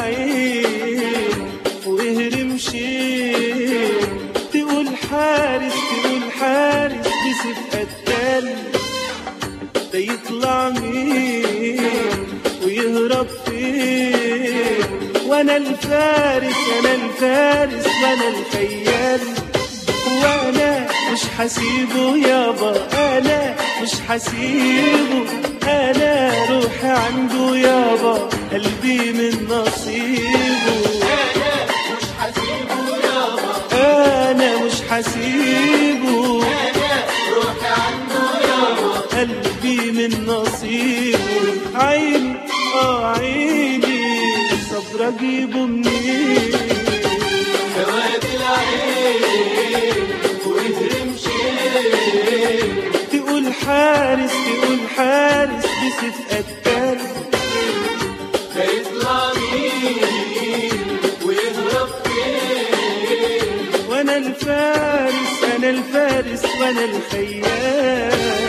العين واهرم شيء تقول حارس تقول حارس بسيف قتال ده يطلع مين ويهرب فين وانا الفارس انا الفارس وانا الخيال وانا مش حسيبه يابا انا مش حسيبه انا روحي عنده يابا قلبي من نصيبه مش حسيبه يابا انا مش حسيبه روحي عنده يابا قلبي من نصيبه عيني اه عيني صبر اجيبه منين سواد العين ويهرم شيء تقول حارس تقول حارس بسيف قتال ده يطلع مين ويهرب فين وانا الفارس انا الفارس وانا الخيال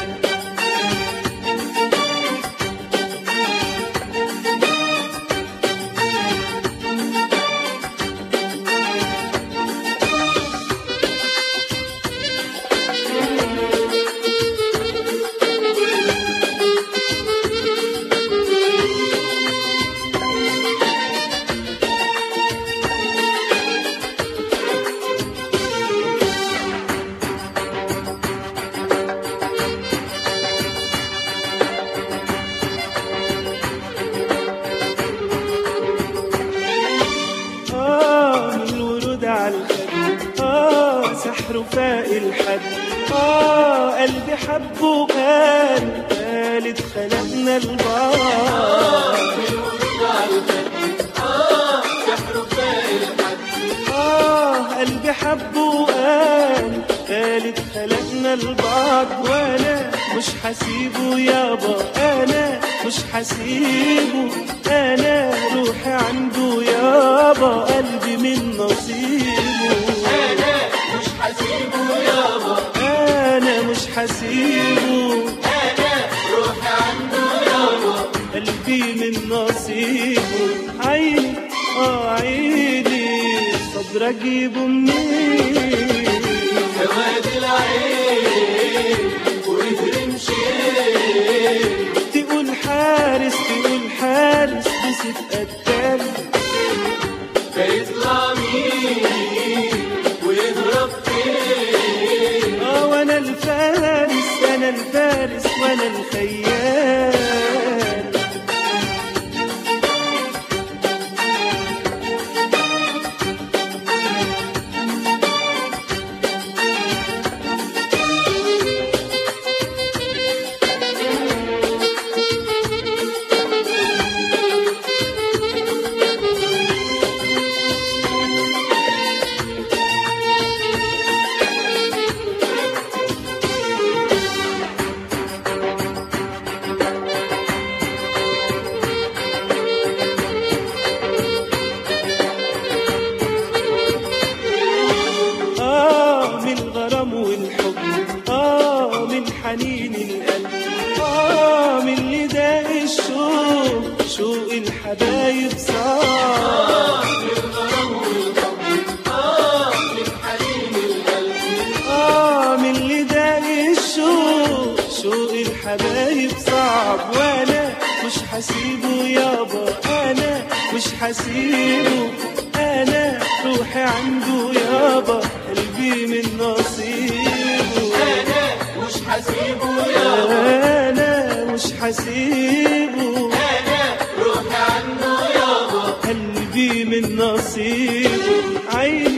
آه من الورود على الخد آه سحر فاق الحد آه قلبي حبه وقال قالت خلقنا البعض سحر فاق الحد آه قلبي حبه وقال قالت خلقنا البعض وأنا مش حسيبه يابا أنا مش حسيبه أنا روحي عنده يابا قلبي من نصيبه انا مش حسيبه يابا أنا مش حسيبه انا روحي عنده يابا قلبي من نصيبه عيني اه عيني صبر اجيبه منين سواد العين ويهرم شيء تقول حارس تقول حارس بسيف قتال ده يطلع مين ويهرب فين اه وانا الفارس انا الفارس وانا الخيال آه من الغرام والحب آه من حنين القلب آه من نداء الشوق شوق الحبايب صار آه من نداء الشوق شوق الحبايب صعب وأنا مش حسيبه يابا أنا مش حسيبه أنا روحي عنده يابا قلبي من نصيبه انا مش حسيبه يابا أنا مش حسيبه انا روحي عنده يابا قلبي من نصيبه عيني